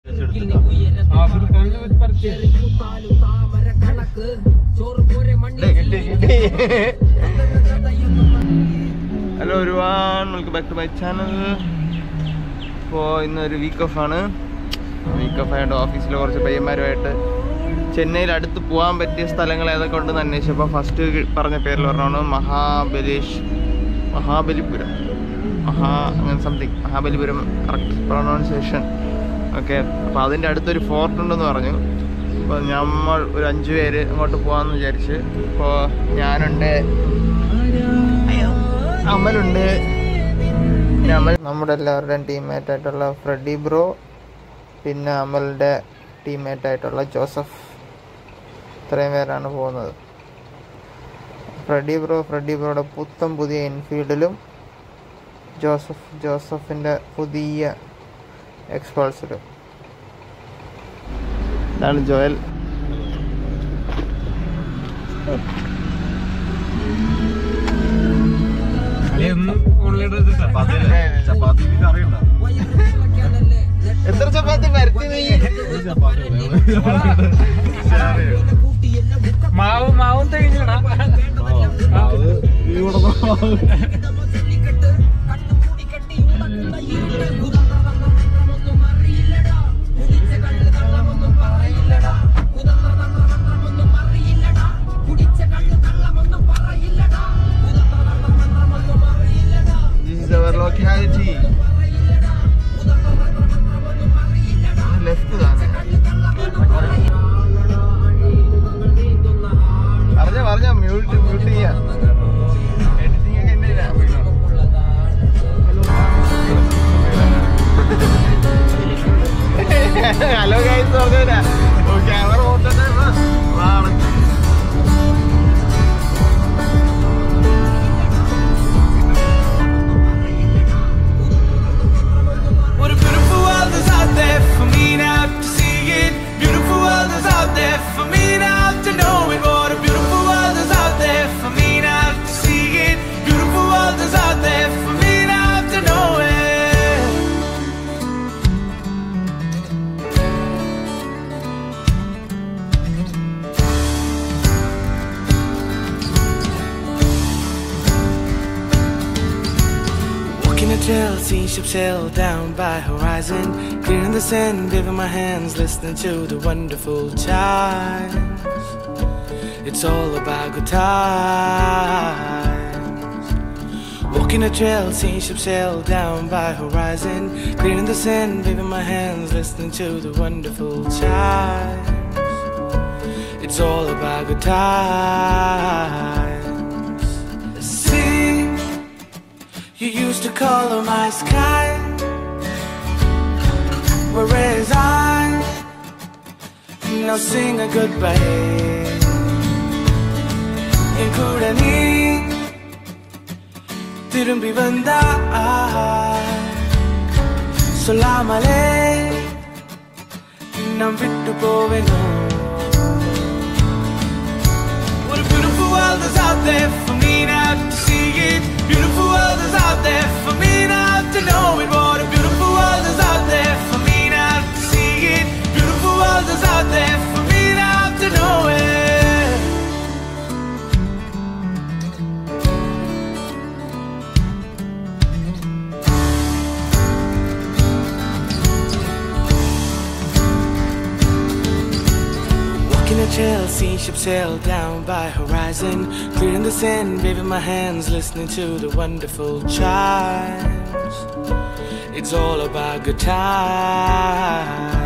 Hello ഒരുപാട് welcome back to my channel ഇപ്പോൾ ഇന്നൊരു വീക്ക് ഓഫ് ആണ് വീക്ക് ഓഫ് ആയതുകൊണ്ട് ഓഫീസിലെ കുറച്ച് പയ്യന്മാരുമായിട്ട് ചെന്നൈയിൽ അടുത്ത് പോകാൻ പറ്റിയ സ്ഥലങ്ങൾ ഏതൊക്കെ ഉണ്ടെന്ന് അന്വേഷിച്ചപ്പോൾ ഫസ്റ്റ് പറഞ്ഞ പേരിൽ പറഞ്ഞാണ് മഹാബലേഷ് മഹാബലിപുരം മഹാ അങ്ങനെ something Mahabalipuram correct pronunciation okay അപ്പോൾ അതിൻ്റെ അടുത്തൊരു ഫോർട്ട് ഉണ്ടെന്ന് പറഞ്ഞു അപ്പോൾ നമ്മൾ ഒരു അഞ്ച് പേര് അങ്ങോട്ട് പോകാമെന്ന് വിചാരിച്ച് ഇപ്പോൾ ഞാനുണ്ട് അമലുണ്ട് പിന്നെ അമൽ നമ്മുടെ എല്ലാവരുടെയും ടീംമേറ്റ് ആയിട്ടുള്ള ഫ്രെഡി ബ്രോ പിന്നെ അമലിൻ്റെ ടീംമേറ്റ് ആയിട്ടുള്ള ജോസഫ് ഇത്രയും പേരാണ് പോകുന്നത് ഫ്രെഡി ബ്രോ ഫ്രെഡി ബ്രോയുടെ പുത്തൻ പുതിയ എൻഫീൽഡിലും ജോസഫ് ജോസഫിൻ്റെ പുതിയ എക്സ്പൾസിലും ഇതാണ് ജോയൽ എത്ര ചപ്പാത്തി പരത്തി നീ മാവ് മാവും തികഞ്ഞടാ This is our locality. Left തന്നെ പറഞ്ഞ പറഞ്ഞ മ്യൂട്ട് മ്യൂട്ട് ചെയ്യാം എഡിറ്റിംഗ് ഒക്കെ എന്റെ ഹലോ ഗൈസ് പറഞ്ഞ ക്യാമറ ഓട്ടട്ടെ വാണ് What a beautiful world is out there for me now to see it. Beautiful world is out there for me now to know it. What a beautiful world is out there for me now to see it. Beautiful world is out there for me now to know it. Walking a trail, seeing ships sail down by horizon. Clearing the sand, giving my hands, listening to the wonderful chimes. It's all about good times. Walking a trail, seeing ships sail down by horizon. Clearing the sand, giving my hands, listening to the wonderful chimes. It's all about good times. See. You used to color my sky Whereas I Now sing a goodbye என் கூட நீ திரும்பி வந்தா சொல்லாமலே நாம் விட்டு போவேணும் What a beautiful world is out there for me now to see it. Beautiful world is out there for me now to know it. What a beautiful world is out there for me now to see it. Beautiful world is out there for me now to know it. Walking a trail, seeing ships sail down by horizon. Clearing the sand, waving my hands, listening to the wonderful chimes. It's all about good times.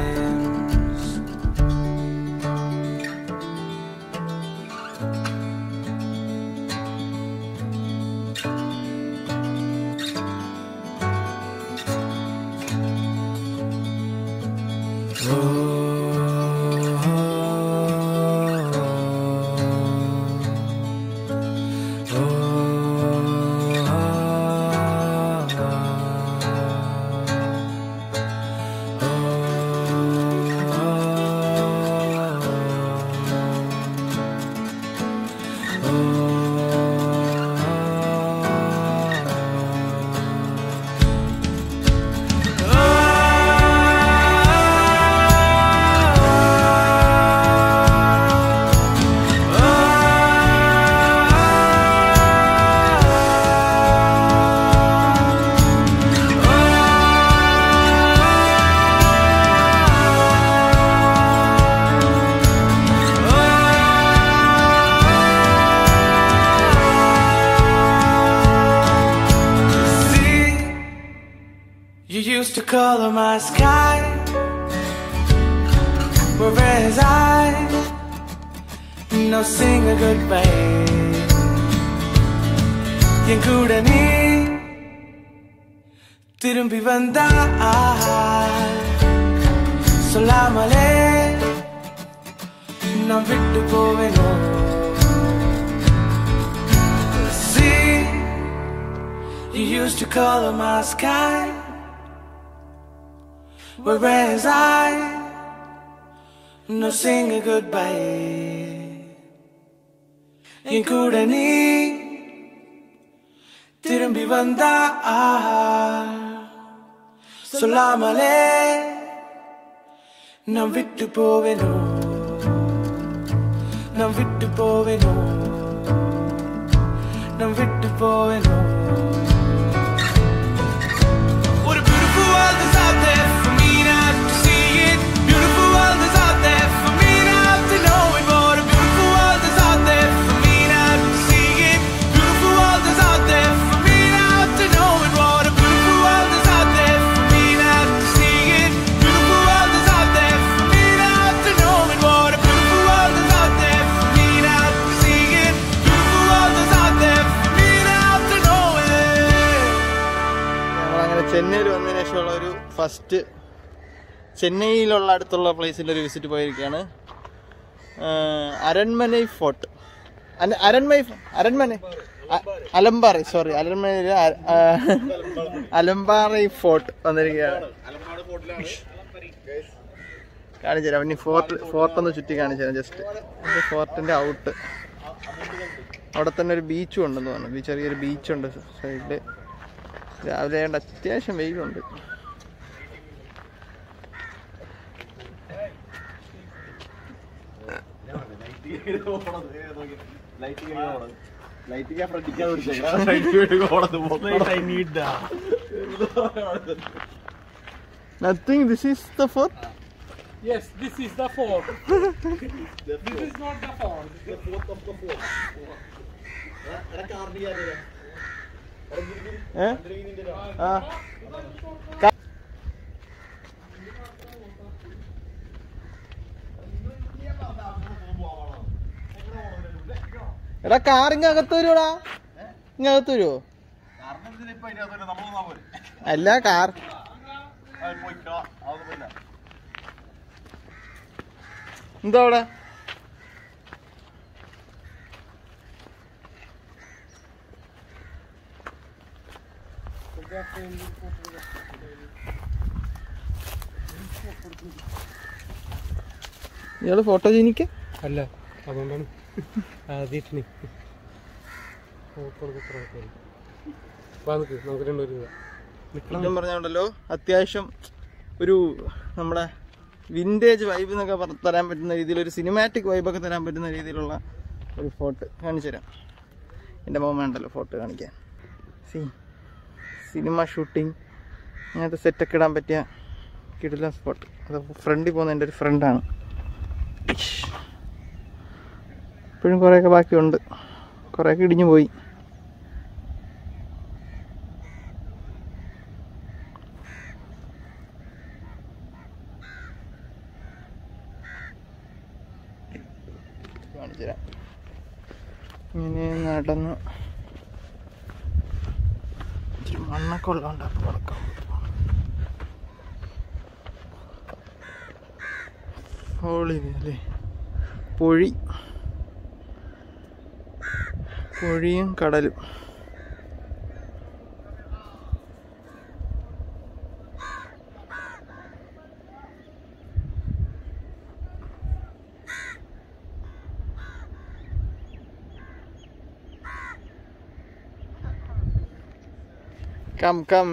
used to color my sky. Whereas I no sing a goodbye. என் கூட நீ திரும்பி வந்தா சொல்லாமலே நான் விட்டு போவேனோ See, you used to color my sky, whereas I no sing a goodbye. என் கூட நீ திரும்பி வந்தா சொல்லாமலே நான் விட்டு போவேனோ நான் விட்டு போவேனோ நான் விட்டு போவேனோ What a beautiful world is out there for me not to see it. Beautiful world is out there for me not to know it. What a beautiful world is out there for me not to see it. Beautiful world is out there for me not to know it. What a beautiful world is out there for me not to see it. Beautiful world is out there for me not to know it. What a beautiful world is out there for me not to see it. Beautiful world is out there for me not to know it. ഞങ്ങളങ്ങനെ ചെന്നൈയിൽ വന്നതിന് ശേഷമുള്ള ഒരു first ചെന്നൈയിലുള്ള അടുത്തുള്ള പ്ലേസിൽ ഒരു visit പോയിരിക്കുകയാണ് ആഹ് അരൺമനൈ fort അന- അരൺമൈ അരൺമന അ- അലമ്പാറൈ സോറി അരൺമന അലമ്പാറൈ ഫോർട്ട് വന്നിരിക്കുകയാണ് കാണിച്ചു തരാം ഇനി ഫോർട്ട് ഫോർട്ട് ഒന്ന് ചുറ്റി കാണിച്ചു തരാം ജസ്റ്റ് ഫോർട്ടിന്റെ ഔട്ട് അവിടെ തന്നെ ഒരു ബീച്ചും ഉണ്ടെന്ന് തോന്നുന്നു ചെറിയൊരു ബീച്ചുണ്ട് സൈഡില് രാവിലെ ആയതുകൊണ്ട് അത്യാവശ്യം വെയിലുണ്ട് nothing this is the fort Yes, this is the fort. this is not the fort. ഏ ആ എടാ കാർ ഇങ്ങ അകത്ത് വരുവോടാ ഇങ്ങ അകത്ത് വരുവോ അല്ല കാർ എന്താ അവിടെ ഇയാള് ഫോട്ടോ ജനിക്ക അല്ല അതുകൊണ്ടാണ് ആദ്യത്തിന് നമുക്ക് രണ്ടുപേരും സത്യം പറഞ്ഞുണ്ടല്ലോ അത്യാവശ്യം ഒരു നമ്മുടെ വിൻറ്റേജ് വൈബ് എന്നൊക്കെ പറ- തരാൻ പറ്റുന്ന രീതിയിൽ ഒരു സിനിമാറ്റിക് വൈബൊക്കെ തരാൻ പറ്റുന്ന രീതിയിലുള്ള ഒരു ഫോട്ടോ കാണിച്ചു തരാം എൻ്റെ മോൻ വേണ്ടല്ലോ ഫോട്ടോ കാണിക്കാൻ സി സിനിമ ഷൂട്ടിങ് അങ്ങനത്തെ സെറ്റൊക്കെ ഇടാൻ പറ്റിയ കിടില സ്പോട്ട് അത് ഫ്രണ്ടിൽ പോകുന്ന എൻ്റെ ഒരു ഫ്രണ്ടാണ് ഇപ്പോഴും കുറേയൊക്കെ ബാക്കിയുണ്ട് കുറേയൊക്കെ ഇടിഞ്ഞു പോയി കാണിച്ചു തരാം ഇങ്ങനെ നടന്ന് ഇച്ചിരി മണ്ണൊക്കെ ഉള്ളതുകൊണ്ട് അപ്പോൾ നടക്കാം ഹോളി അല്ലേ പൊഴി പൊഴിയും കടലും കം കം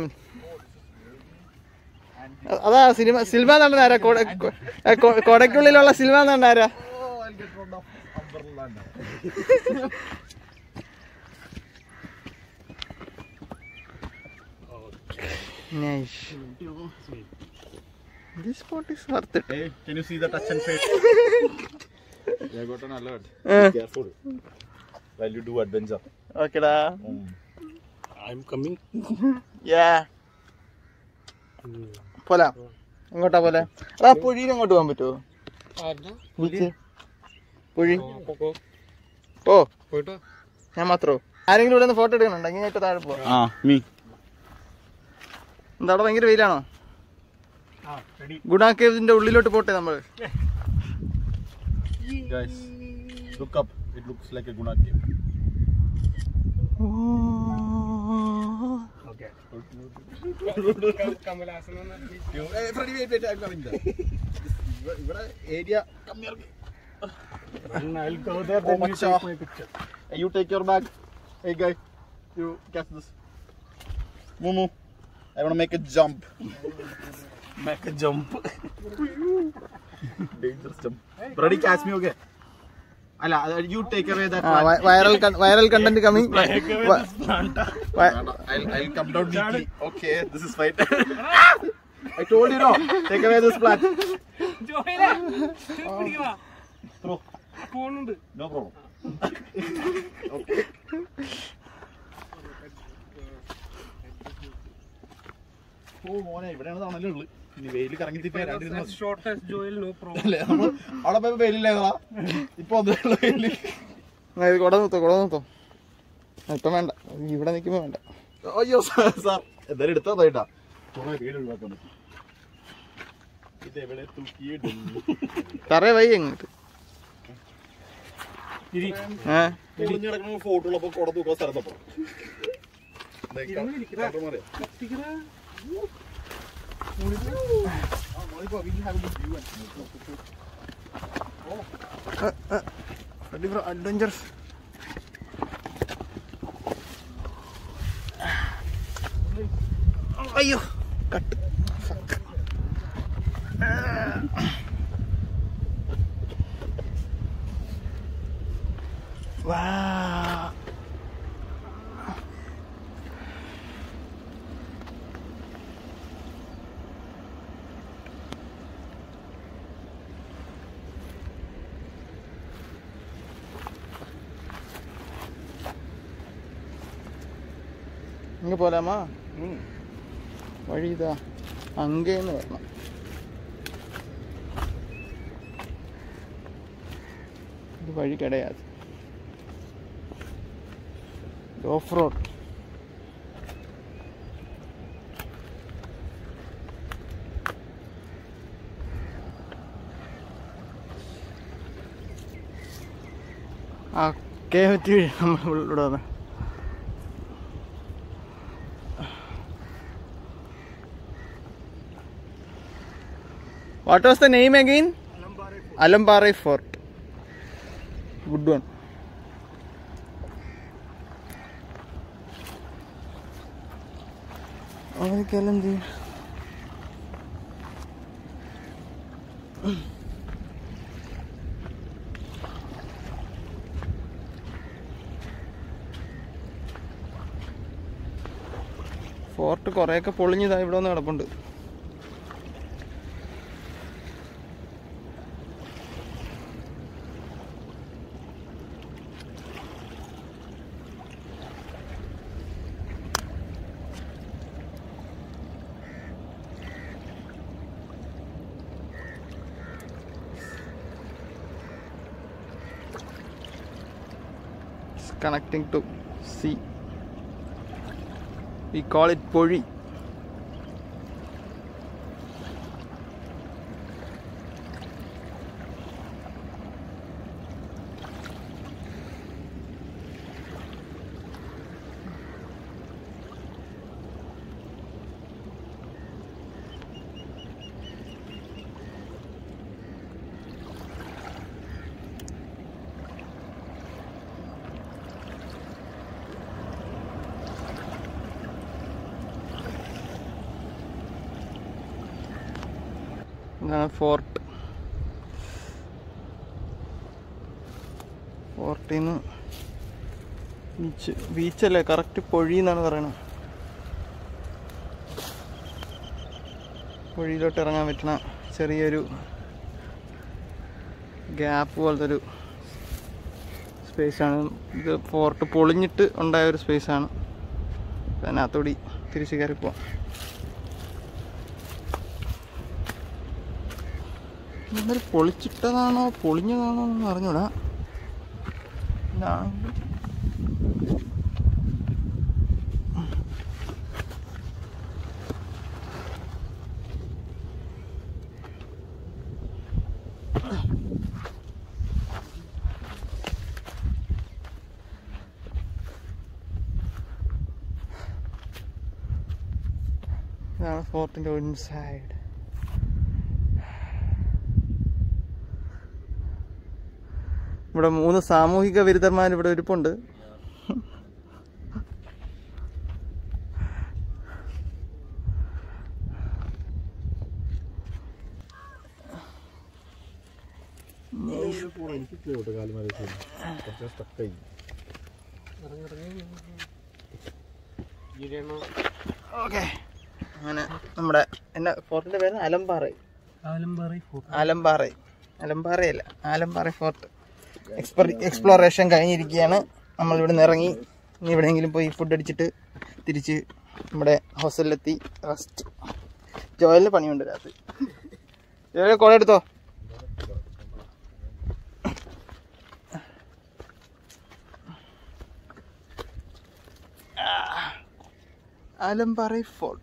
അ- അതാ സിനിമ സിനിമ നടന്ന ആരാ കൊട- കൊ- ഏ, കൊ- കൊടയ്ക്കുള്ളിലുള്ള സിനിമ നടന്ന ആരാ Nice. This spot is worth it. Hey, can you see the touch and fade? I got an alert. Uh. Be careful while you do adventure. Okay da. I'm coming. Yeah. പോലാ എങ്ങോട്ടാ പോലെ എടാ പുഴിയിൽ അങ്ങോട്ട് പോകാൻ പറ്റുമോ ആരുടെ beach പുഴി പൊക്കോ ഓ പോയിട്ടോ ഞാൻ മാത്രോ ആരെങ്കിലും ഇവിടെ നിന്ന് ഫോട്ടോ എടുക്കണുണ്ടോ ഇങ്ങനെ ഏറ്റവും താഴെ പോവാ ആ മീ എന്താ അവിടെ ഭയങ്കര വെയിലാണോ ആ റെഡി ഗുണ കേവ്സിന്റെ ഉള്ളിലോട്ട് പോട്ടെ നമ്മൾ guys look up it looks like a guna cave okay കമലാസന hey Freddy wait wait I'm coming there ഇവിടെ ഏരിയ കമ്മിയാർക്ക് I'll go there Oh, then you macha. take my picture you take your bag hey guy you catch this Mumu I want to make a jump make a jump dangerous jump Freddy catch me okay അല്ല you take away that ആ, plant. വൈ- viral കൺ- viral content coming I'll, I'll come down deeply. Okay, this is fine. I told you no. Take away this plant. ജോയിലെ പിടിക്കവാ Throw. ഫോണുണ്ട് No problem. ഓ മോനെ ഇവിടെയാണ് തണലേ ഉള്ളു ഇനി വെയിൽ കറങ്ങി തിരിഞ്ഞാൽ രണ്ട് ദിവസം ഷോർട്ട് ആസ് ജോയിൽ നോ പ്രോബ്ലം അല്ലേ നമ്മൾ അവിടെ പോയപ്പോ വെയിലില്ലാതാ ഇപ്പൊ വന്നിട്ടുള്ള വെയില് കുട നിർത്തോ കുട നിർത്തോ ഇപ്പം വേണ്ട ഇവിടെ നിൽക്കുമ്പോ വേണ്ട അയ്യോ സാർ സാർ എന്തായാലും എടുത്താ തേട്ടാ കുറെ വെയിൽ ഒഴിവാക്കാൻ പറ്റും ഇതെവിടെ തൂക്കിയിടുന്നു തറേ വൈ എങ്ങോട്ട് ഇരി ഏ ഒളിഞ്ഞു കിടക്കുന്ന ഫോട്ടോ ഉള്ളപ്പോ കുട തൂക്കാൻ സ്ഥലത്തപ്പോ കത്തിക്കടാ അഡ്വഞ്ചർസ് അയ്യോ കട്ട് വാ ഇങ്ങ് പോലാമാ വഴി ഇതാ അങ്ങേന്ന് വരണം ഇത് വഴി കിടയാത് ഓഫ് റോഡ് ആ കേ പറ്റി നമ്മൾ ഇവിടെ വന്ന് What was the name again? Alambare Fort. Good one. അവർക്കെല്ലാം എന്ത് ചെയ്യും? ഫോർട്ട് കുറേയൊക്കെ പൊളിഞ്ഞതാ ഇവിടെ ഒന്ന് കിടപ്പുണ്ട് It's connecting to sea. We call it Pori. ഇതാണ് ഫോർട്ട് ഫോർട്ടിൽ നിന്ന് ബീച്ച് ബീച്ചല്ലേ കറക്റ്റ് പൊഴി എന്നാണ് പറയണത് പൊഴിയിലോട്ട് ഇറങ്ങാൻ പറ്റണ ചെറിയൊരു ഗ്യാപ്പ് പോലത്തെ ഒരു സ്പേസാണ് ഇത് ഫോർട്ട് പൊളിഞ്ഞിട്ട് ഉണ്ടായ ഒരു സ്പേസാണ് അതിനകത്തോടി തിരിച്ച് കയറി പോവാം ഇന്നൊരു പൊളിച്ചിട്ടതാണോ പൊളിഞ്ഞതാണോ എന്ന് അറിഞ്ഞൂടാ ഇതാണ് ഇതാണ് ഫോർട്ടിൻ്റെ ഇൻസൈഡ് ഇവിടെ മൂന്ന് സാമൂഹിക വിരുദ്ധന്മാർ ഇവിടെ ഇരിപ്പുണ്ട് എനിക്ക് കേട്ടോ കാലുമാരി കുറച്ച് സ്റ്റക്കായി ഓക്കെ അങ്ങനെ നമ്മുടെ എന്നാ ഫോർട്ടിൻ്റെ പേര് അലമ്പാറ ആലംബാറി ആലമ്പാറ അലമ്പാറയല്ല ആലമ്പാറ ഫോർട്ട് എക്സ്പ്ലോർ എക്സ്പ്ലോറേഷൻ കഴിഞ്ഞിരിക്കുകയാണ് നമ്മൾ ഇവിടെ നിന്ന് ഇറങ്ങി ഇനി എവിടെയെങ്കിലും പോയി ഫുഡ് അടിച്ചിട്ട് തിരിച്ച് നമ്മുടെ ഹോസ്റ്റലിലെത്തി റെസ്റ്റ് ജോയലിന് പണിയുണ്ട് രാത്രി ജോയൽ കുട എടുത്തോ Alampara fort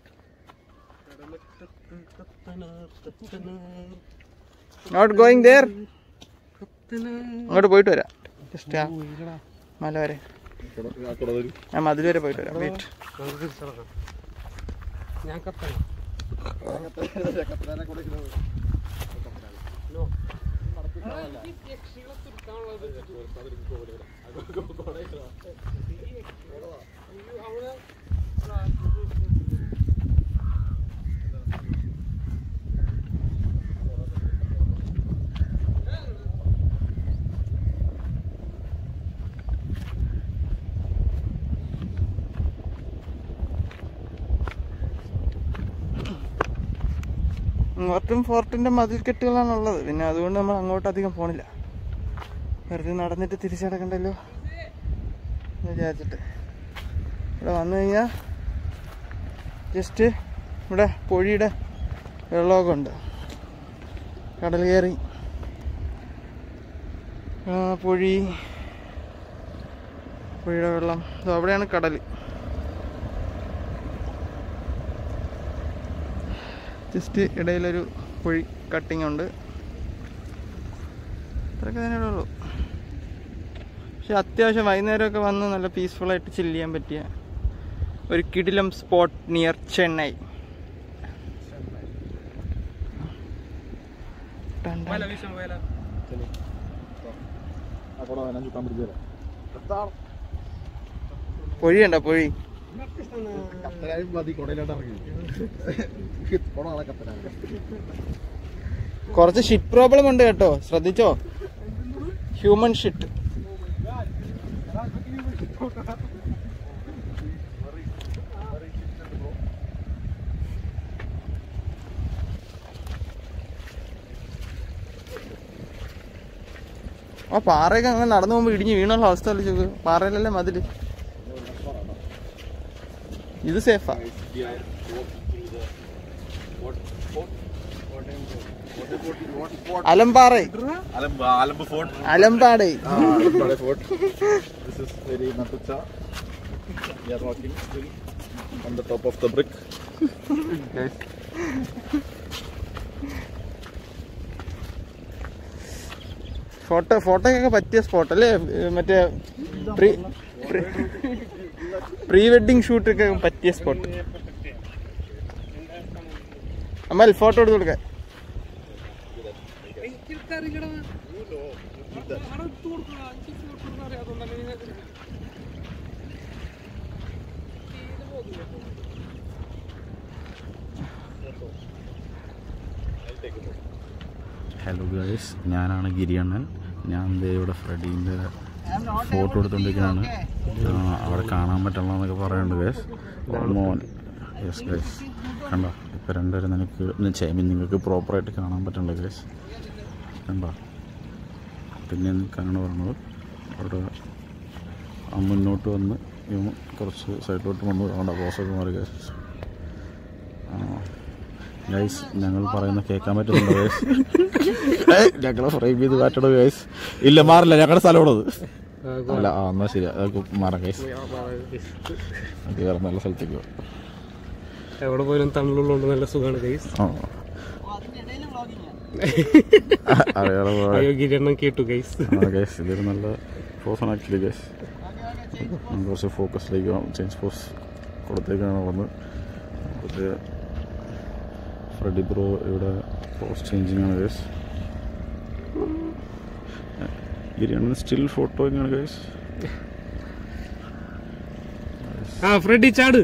not going there അങ്ങോട്ട് പോയിട്ട് വരാം ജസ്റ്റ് ആ മല വരെ ഞാൻ മതിൽ വരെ പോയിട്ട് വരാം വെയിറ്റ് ഞാൻ കത്തണം ഇങ്ങോട്ടും ഫോർട്ടിന്റെ മതിൽ കെട്ടുകളാണ് ഉള്ളത് പിന്നെ അതുകൊണ്ട് നമ്മൾ അങ്ങോട്ട് അധികം പോണില്ല വെറുതെ നടന്നിട്ട് തിരിച്ചടക്കണ്ടല്ലോ എന്ന് വിചാരിച്ചിട്ട് ഇവിടെ വന്നു കഴിഞ്ഞാൽ ജസ്റ്റ് ഇവിടെ പൊഴിയുടെ വെള്ളമൊക്കെ ഉണ്ട് കടൽ കയറി ആ, പൊഴി പൊഴിയുടെ വെള്ളം ദോ അവിടെയാണ് കടൽ ജസ്റ്റ് ഇടയിലൊരു കുഴി കട്ടിങ് ഉണ്ട് അത്രയൊക്കെ തന്നെ ഉള്ളൂ പക്ഷെ അത്യാവശ്യം വൈകുന്നേരമൊക്കെ വന്ന് നല്ല പീസ്ഫുൾ ആയിട്ട് ചില്ല് ചെയ്യാൻ പറ്റിയ ഒരു കിടിലം സ്പോട്ട് നിയർ ചെന്നൈ ടൺ ടൺ. വേല വീശം വേല അപ്പോൾ ഞാൻ ചുക്കാൻ പിടിച്ചു തരാം പൊഴി ഉണ്ടോ പൊഴി കത്തനായും മതി കുടയിലോട്ട് ഇറങ്ങി കുടങ്ങളെ കത്തനാണ് കുറച്ച് ഷിറ്റ് പ്രോബ്ലം ഉണ്ട് കേട്ടോ ശ്രദ്ധിച്ചോ ഹ്യൂമൻ ഷിറ്റ് ആ പാറയൊക്കെ അങ്ങനെ നടന്നു പോകുമ്പോൾ ഇടിഞ്ഞ് വീണുള്ള അവസ്ഥ അല്ലേ പാറയിലല്ലേ മതില് ഇത് സേഫാ അലമ്പാറ അലമ്പ് ആലമ്പ് ഫോർട്ട് അലമ്പാട് ആലമ്പാടെ ഫോർട്ട് ദിസ് ഇസ് വെരി നട്ടുച്ച we are walking still on the top of the brick photo ഫോട്ടോക്കൊക്കെ പറ്റിയ സ്പോട്ട് അല്ലേ ഏ, മറ്റേ പ്രീ പ്രീ വെഡിങ് ഷൂട്ടൊക്കെ പറ്റിയ സ്പോട്ട് അമ്മൽ ഫോട്ടോ എടുത്ത് കൊടുക്കാൻ എനിക്കറിയില്ലടാ അവിടെ ഇട്ട് കൊടുക്കണം അഞ്ച് ഫോട്ടോ എടുക്കാൻ അറിയാതുകൊണ്ടല്ലേ നിങ്ങൾക്ക് ഹലോ ഗൈസ് ഞാനാണ് ഗിരിയണ്ണൻ ഞാൻ ദേ ഇവിടെ ഫ്രെഡീൻ്റെ ഫോട്ടോ എടുത്തുകൊണ്ടിരിക്കുന്നതാണ് ആ, അവിടെ കാണാൻ പറ്റണം എന്നൊക്കെ പറയുന്നുണ്ട് ഗൈസ് മോൻ യെസ് ഗൈസ് കണ്ടോ ഇപ്പോൾ രണ്ടുപേരും നിനക്ക് ചെ- നിങ്ങൾക്ക് പ്രോപ്പറായിട്ട് കാണാൻ പറ്റണില്ല ഗൈസ് കണ്ടോ പിന്നെ നിൽക്കാനാണ് പറഞ്ഞത് അവിടെ ആ മുന്നോട്ട് വന്ന് ഇവൻ കുറച്ച് സൈഡിലോട്ട് വന്ന് അവിടെ ബോസൊക്കെ മാറി ഗൈസ് ആ ഗൈസ് ഞങ്ങൾ പറയുന്ന കേൾക്കാൻ പറ്റുന്നുണ്ടോ ഗൈസ് ഞങ്ങളെ ഫ്രെയിം ചെയ്ത് മാറ്റണോ ഗൈസ് ഇല്ല മാറില്ല ഞങ്ങളുടെ സ്ഥലമാണത് അല്ല ആ എന്നാ ശരി അതൊക്കെ മാറാം ഗൈസ് അത് വേറെ നല്ല സ്ഥലത്തേക്ക് പോവാം. എവിടെ പോയാലും തമിഴുള്ളതുകൊണ്ട് നല്ല സുഖമാണ് ഗൈസ് ആ അറിയാതെ പോയ അയ്യോ ഗിരിയണ്ണം കേട്ടു ഗൈസ് ആ ഗൈസ് ഇതൊരു നല്ല പോസാണ് ആക്ച്വലി ഗൈസ് കുറച്ച് ഫോക്കസിലേക്ക് ചേഞ്ച് പോസ് കൊടുത്തേക്കാണ് വന്ന് ഇത് ഫ്രെഡി ബ്രോ ഇവിടെ പോസ്റ്റ് ചേഞ്ചിങ് ആണ് ഗൈസ് ഗിരിയാണ് സ്റ്റിൽ ഫോട്ടോയിങ് ഗൈസ് ആ ഫ്രെഡി ചാട്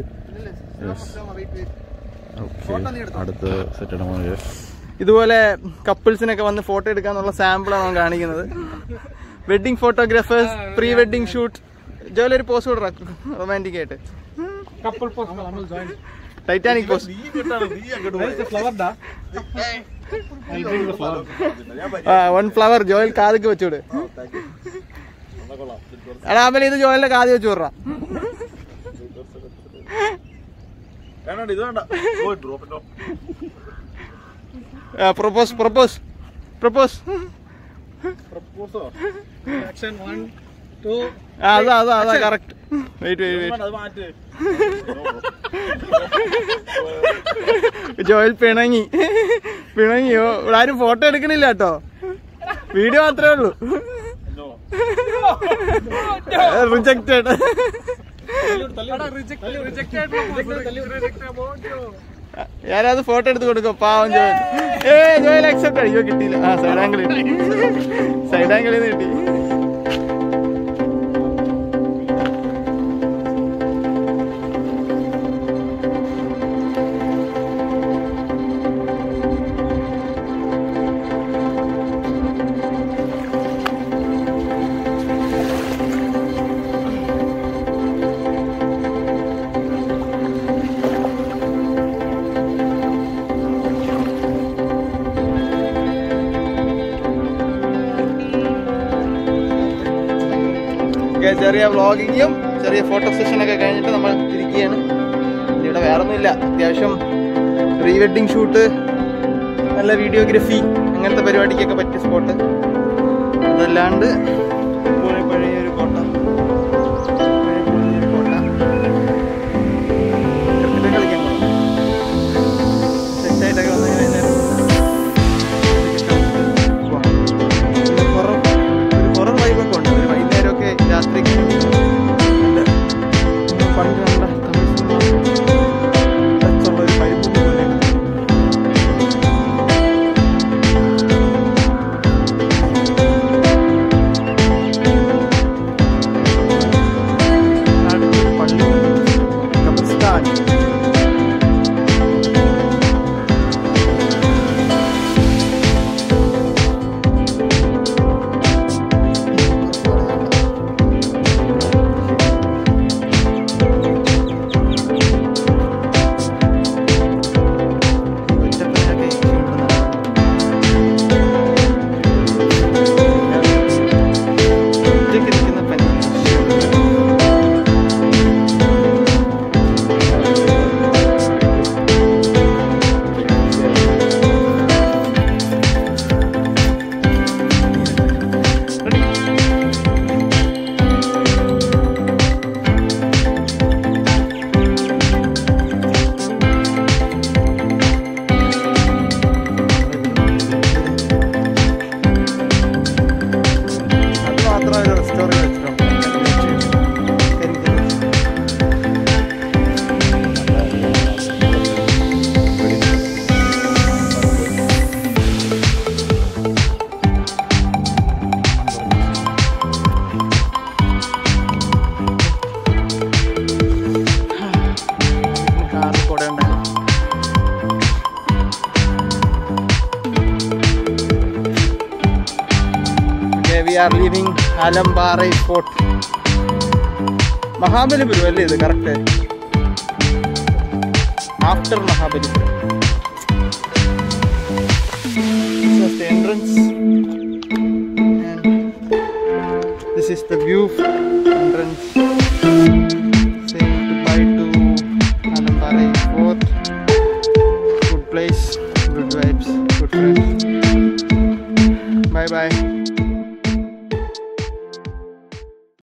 ഓക്കെ അടുത്ത സെറ്റ് ഇടാൻ ഗൈസ് ഇതുപോലെ കപ്പിൾസിനൊക്കെ വന്ന് ഫോട്ടോ എടുക്കാന്നുള്ള സാമ്പിളാണ് അവൻ കാണിക്കുന്നത് wedding photographers pre wedding shoot ജോലി ഒരു പോസ്റ്റ് കൊടുക്കാം റൊമാൻറ്റിക് ആയിട്ട് couple post Titanic post flower ഡാ വൺ ഫ്ലവർ ജോയൽ കാതൊക്കെ വെച്ചൂട് എടാ അമ്മ ഇത് ജോയലിന്റെ കാതി വെച്ച് വിടറാം വേണ്ട ഇത് വേണ്ട ഓ ഡ്രോപ്പ് പ്രൊപ്പോസ് പ്രൊപ്പോസ് പ്രൊപ്പോസ് പ്രപ്പോസോ ആക്ഷൻ വൺ ടു അതാ അതാ അതാ കറക്റ്റ് വെയിറ്റ് വെയിറ്റ് വെയിറ്റ് അത് മാറ്റ് ജോയൽ പിണങ്ങി പിണങ്ങിയോ ഇവിടെ ആരും ഫോട്ടോ എടുക്കണില്ല കേട്ടോ വീഡിയോ മാത്രമേ ഉള്ളൂ റിജക്റ്റഡ് ഞാനത് ഫോട്ടോ എടുത്ത് കൊടുക്കും പാവം ജോയൽ ഏ ജോയൽ അക്സെപ്റ്റ് അയ്യോ കിട്ടിയില്ല ആ സൈഡ് ആംഗിൾ കിട്ടി സൈഡ് ആംഗിളിൽ നിന്ന് കിട്ടി ഒക്കെ ചെറിയ വ്ളോഗിങ്ങും ചെറിയ ഫോട്ടോ സെഷനൊക്കെ കഴിഞ്ഞിട്ട് നമ്മൾ ഇരിക്കുകയാണ് ഇനി ഇവിടെ വേറെ ഒന്നുമില്ല അത്യാവശ്യം പ്രീ വെഡിങ് ഷൂട്ട് നല്ല വീഡിയോഗ്രഫി അങ്ങനത്തെ പരിപാടിക്കൊക്കെ പറ്റിയ സ്പോട്ട് അതല്ലാണ്ട് പഴയ പഴയൊരു കോട്ട പഴയ പഴയൊരു കോട്ട ക്രിക്കറ്റ് കളിക്കാൻ പോകണം സെറ്റായിട്ടൊക്കെ വന്നു കഴിഞ്ഞാൽ ഹൊറർ ഒരു ഹൊറർ വൈബൊക്കെ ഉണ്ട് ഒരു വൈകുന്നേരമൊക്കെ രാത്രിക്ക് ഉണ്ട് പണ്ട് കണ്ട തമിഴ് സിനിമ ടച്ചുള്ള ഒരു വൈബ് പോലെ അടുത്തൊരു പള്ളി കബർസ്ഥാൻ ഒറ്റപ്പനൊക്കെ ഒറ്റയ്ക്ക് നിൽക്കുന്ന പനി അത് മാത്രം ഒരു റെസ്റ്റോറൻറ്റ് വെച്ചിട്ടുണ്ട് കരിക്കൽ. കാറിൽ കൂടെ ഉണ്ടായിരുന്നു Okay, we are leaving Alambare Fort. Mahabalipuram അല്ലേ ഇത് correct after Mahabalipuram This was the entrance. And this is the view entrance.